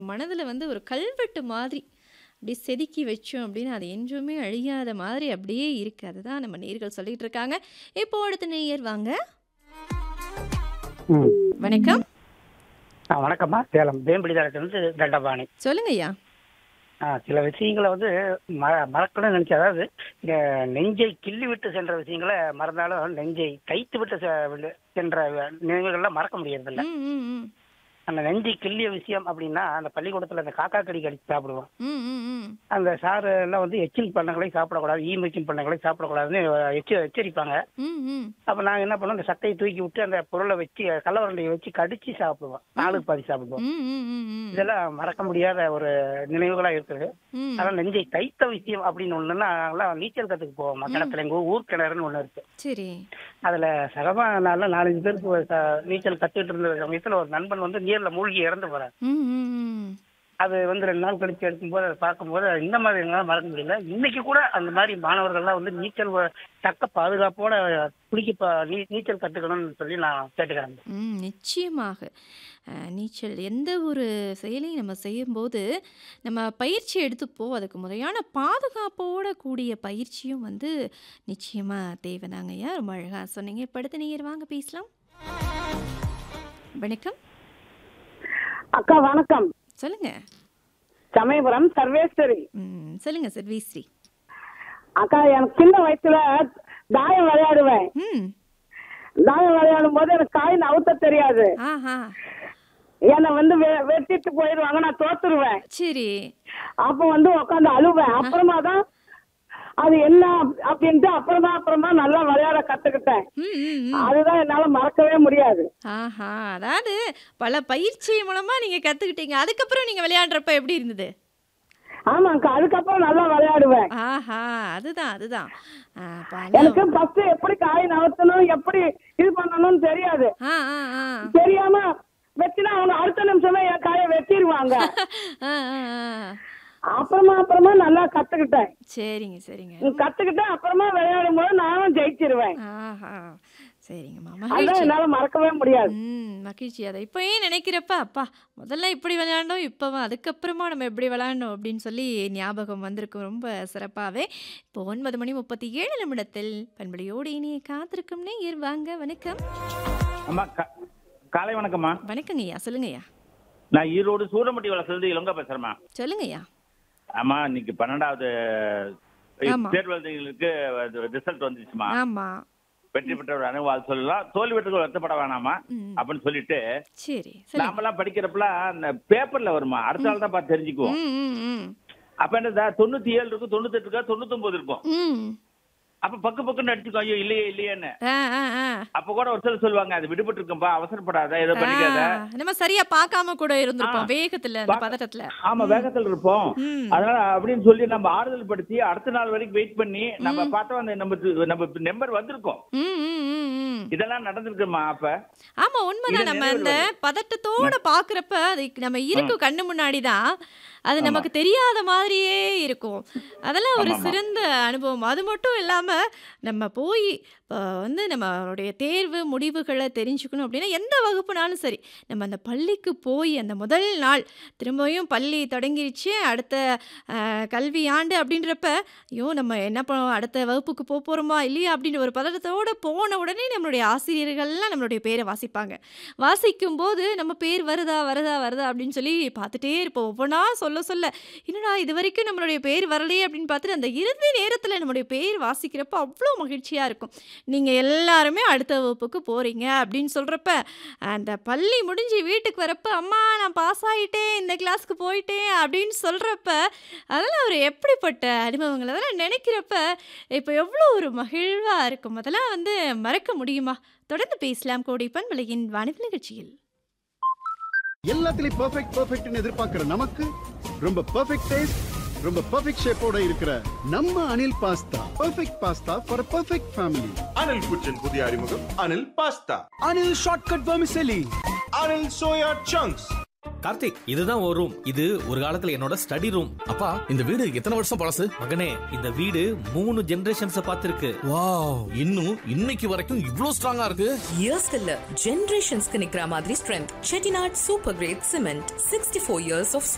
மனதில வந்து ஒரு கல்வெட்டு மாதிரி அப்படியே செதுக்கி வச்சோம் அப்படின்னு அது என்றுமே அழியாத மாதிரி அப்படியே இருக்கு. அதுதான் நம்ம நேயர்கள் சொல்லிட்டு இருக்காங்க. இப்போ அடுத்த நேயர் வாங்க. ம். வணக்கம். ஆ வணக்கம்மா. சேலம் வேம்படி தளத்திலிருந்து தண்டபாணி. சொல்லுங்கய்யா. ஆ சில விஷயங்கள வந்து ம மறக்கணும்னு நினைச்சேன். அதாவது இந்த நெஞ்சை கிள்ளி விட்டு சென்ற விஷயங்கள மறந்தாலும், நெஞ்சை தைத்து விட்டு செ சென்ற நினைவுகள்லாம் மறக்க முடியறதில்ல. ம், ம், ம். அந்த நெஞ்சை கிள்ளிய விஷயம் அப்படின்னா, அந்த பள்ளிக்கூடத்துல அந்த காக்கா கடி கடிச்சு சாப்பிடுவோம். ம், ம், ம். அந்த சார் எல்லாம் வந்து எச்சில் பண்டங்களை சாப்பிடக்கூடாது, ஈ மொச்சின் பண்டங்களை சாப்பிடக்கூடாதுன்னு எச்ச எச்சரிப்பாங்க. ம், ம். அப்ப நாங்க என்ன பண்ணோம், அந்த சட்டையை தூக்கி விட்டு அந்த பொருள வச்சு கல்லவரண்டிய வச்சு கடிச்சு சாப்பிடுவோம். நாலுக்கு பாதி சாப்பிடுவோம். ம், ம், ம், ம். இதெல்லாம் மறக்க முடியாத ஒரு நினைவுகளா இருக்குது. ம். அதான் நெஞ்சை தைத்த விஷயம் அப்படின்னு ஒண்ணுன்னா நாங்கெல்லாம் நீச்சல் கத்துக்கு போவோம். கிணத்துல எங்க ஊர் கிணறுன்னு ஒண்ணு இருக்கு. சரி. அதுல சகமா நாள்ல நாலஞ்சு பேருக்கு ஒரு ச- நீச்சல் கத்துக்கிட்டு இருந்த சமயத்துல ஒரு நண்பன் வந்து நீர்ல மூழ்கி இறந்து போறாரு. ம், ம், ம். அது வந்து ரெண்டு நாள் கழிச்சு எடுக்கும்போது அதை பார்க்கும்போது இந்த மாதிரி எங்களால மறக்க முடியல. இன்னைக்கு கூட அந்த மாதிரி மாணவர்கள்லாம் வந்து நீச்சல் வ- தக்க பாதுகாப்போட குளிக்க ப- நீ- நீச்சல் கத்துக்கணும்னு சொல்லி நான் கேட்டுக்கிறேன். ம் நிச்சயமாக அ, நீச்சல் எந்த ஒரு செயலையும் நம்ம செய்யும்போது நம்ம பயிற்சி எடுத்துப்போம் அதுக்கு முறையான பாதுகாப்போட கூடிய பயிற்சியும் வந்து நிச்சயமாக தேவைதாங்கய்யா ரொம்ப அழகாக சொன்னீங்க இப்போ அடுத்த நேயர் வாங்க பேசலாம் வணக்கம் அக்கா வணக்கம் சொல்லுங்க சமயபுரம் சர்வேஸ்வரி ம் சொல்லுங்க சர்வீஸ்ரீ அக்கா எனக்கு சின்ன வயசுல தாயம் விளையாடுவேன் ம் தாயம் விளையாடும் போது எனக்கு காய் நவுத்த தெரியாது ஆஹா என்னை வந்து வெ- வெட்டிட்டு போயிடுவாங்க நான் தோத்துருவேன் சரி அப்ப வந்து உட்காந்து அழுவேன் அப்புறமா தான் அது என்ன அப்படின்ட்டு அப்புறமா அப்புறமா நல்லா விளையாட கத்துக்கிட்டேன் ம் ம் ம் அதுதான் என்னால மறக்கவே முடியாது ஆஹா அதாவது பல பயிற்சி மூலமா நீங்க கத்துக்கிட்டீங்க அதுக்கப்புறம் நீங்க விளையாடுறப்ப எப்படி இருந்தது ஆமாக்கா அதுக்கப்புறம் நல்லா விளையாடுவேன் ஆஹா அதுதான் அதுதான் ஆ, பல எனக்கு ஃபர்ஸ்ட் எப்படி காய் நகர்த்தணும் எப்படி இது பண்ணணும்னு தெரியாது ஆ ஆ ஆ தெரியாம வெட்டினா அவங்க அடுத்த நிமிஷமே என் காயை வெட்டிடுவாங்க ஆ, ஆ, ஆ. அப்புறமா அப்புறமா நல்லா கத்துக்கிட்டேன் சரிங்க சரிங்க கத்துக்கிட்டேன் அப்புறமா விளையாடும் போது நானும் ஜெயிச்சிருவேன் ஆஹா சரிங்கம்மா அதான் மகிழ்ச்சி என்னால மறக்கவே முடியாது ம் மகிழ்ச்சி அதை இப்போ ஏன் நினைக்கிறப்ப அப்பா முதல்ல இப்படி விளையாண்டோம் இப்போ அதுக்கப்புறமா நம்ம எப்படி விளையாண்டோம் அப்படின்னு சொல்லி ஞாபகம் வந்திருக்கும் ரொம்ப சிறப்பாகவே இப்போ ஒன்பது மணி முப்பத்தி ஏழு நிமிடத்தில் பண்படியோடு இனிய காத்திருக்கும் நேயர் வாங்க வணக்கம் அம்மா கா- காலை வணக்கம்மா வணக்கங்கய்யா சொல்லுங்கய்யா நான் ஈரோடு சூரமட்டி வளர்ச்சிலிருந்து இளங்க பேசுறேம்மா சொல்லுங்கய்யா ஆமா இன்னைக்கு பன்னெண்டாவது ஆமா. தேர்வர்களுக்கு ரிசல்ட் வந்துச்சுமா ஆமா வெற்றி பெற்ற ஒரு அனுபவம் சொல்லலாம் தோல்வி பெற்றவர்கள் வருத்தப்பட வேணாமா ம் அப்படின்னு சொல்லிட்டு சரி சொல்லுங்க நாமெல்லாம் படிக்கிறப்பலாம் அந்த பேப்பர்ல வருமா அடுத்த நாள் தான் பார்த்து தெரிஞ்சுக்குவோம் ம் ம் ம் அப்ப என்ன தொண்ணூத்தி ஏழு இருக்கும் தொண்ணூத்தி எட்டு இருக்கா தொண்ணூத்தொன்பது இருக்கும் ம் அப்ப பக்கு பக்குன்னு அடிச்சுக்கோ ஐயோ இல்லையே இல்லையேன்னு ஆ ஆ ஆ அப்ப கூட ஒரு சிலர் சொல்லுவாங்க அது விடுபட்டு இருக்கும்பா அவசரப்படாத ஏதோ பண்ணிக்காத ஆ, நம்ம சரியா பார்க்காம கூட இருந்திருப்போம் ஆ. வேகத்துல அந்த பார்க்க- பதட்டத்துல ஆமா வேகத்துல இருப்போம் ம் அதனால அப்படின்னு சொல்லி நம்ம ஆறுதல் படுத்தி அடுத்த நாள் வரைக்கும் வெயிட் பண்ணி நம்ம பார்த்தோம் அந்த நம்ம நம்ம நம்பர் வந்திருக்கோம் ம் ம் ம் ம் இதெல்லாம் நடந்திருக்குமா அப்ப ஆமா உண்மைதான் இது நம்ம நினைவில் அந்த பதட்டத்தோட பாக்குறப்ப அது நம்ம இருக்கும் கண்ணு முன்னாடி தான் அது ஆமா. நமக்கு தெரியாத மாதிரியே இருக்கும் அதெல்லாம் ஒரு ஆமாமா. சிறந்த அனுபவம் அது மட்டும் இல்லாம நம்ம போய் இப்போ வந்து நம்மளுடைய தேர்வு முடிவுகளை தெரிஞ்சுக்கணும் அப்படின்னா எந்த வகுப்புனாலும் சரி நம்ம அந்த பள்ளிக்கு போய் அந்த முதல் நாள் திரும்பியும் பள்ளி தொடங்கிருச்சு அடுத்த அஹ், கல்வி ஆண்டு அப்படின்றப்ப ஐயோ நம்ம என்ன பண்ணோம் அடுத்த வகுப்புக்கு போக போகிறோமா இல்லையா அப்படின்ற ஒரு பதட்டத்தோடு போன உடனே நம்மளுடைய ஆசிரியர்கள்லாம் நம்மளுடைய பேரை வாசிப்பாங்க வாசிக்கும் போது நம்ம பேர் வருதா வருதா வருதா அப்படின்னு சொல்லி பார்த்துட்டே இருப்போம் ஒவ்வொன்றா சொல்ல சொல்ல என்னடா இது வரைக்கும் நம்மளுடைய பேர் வரலையே அப்படின்னு பார்த்துட்டு அந்த இறுதி நேரத்தில் நம்மளுடைய பேர் வாசிக்கிறப்ப அவ்வளோ மகிழ்ச்சியாக இருக்கும் நீங்கள் எல்லாருமே அடுத்த வகுப்புக்கு போகிறீங்க அப்படின்னு சொல்கிறப்ப அந்த பள்ளி முடிஞ்சு வீட்டுக்கு வரப்ப அம்மா நான் பாஸ் ஆகிட்டேன் இந்த கிளாஸ்க்கு போயிட்டேன் அப்படின்னு சொல்கிறப்ப அதெல்லாம் ஒரு எப்படிப்பட்ட அனுபவங்கள் அதெல்லாம் நினைக்கிறப்ப இப்போ எவ்வளோ ஒரு மகிழ்வாக இருக்கும் அதெல்லாம் வந்து மறக்க முடியுமா தொடர்ந்து பேசலாம் கோடிப்பன் விலையின் வானவில் நிகழ்ச்சியில் எல்லாத்துலயும் பெர்ஃபெக்ட் பெர்ஃபெக்ட்னு எதிர்பார்க்கிற நமக்கு ரொம்ப பெர்ஃபெக்ட் டேஸ்ட் ரொம்ப பெர்ஃபெக்ட் ஷேப்போட இருக்கிற நம்ம Anil pasta perfect pasta for perfect family Anil kitchen புதிய அறிமுகம் Anil pasta Anil shortcut vermicelli Anil soya chunks Karthik இதுதான் ஒரு ரூம் இது ஒரு காலத்துல என்னோட ஸ்டடி ரூம் அப்பா இந்த வீடு எத்தனை வருஷம் பழசு மகனே இந்த வீடு மூணு ஜெனரேஷன்ஸ் பார்த்திருக்கு வாவ் இன்னும் இன்னைக்கு வரைக்கும் இவ்ளோ ஸ்ட்ராங்கா இருக்கு இயர்ஸ்க்கு இல்ல ஜெனரேஷன்ஸ்க்கு நிக்கிற மாதிரி strength Chettinad super great cement sixty four years of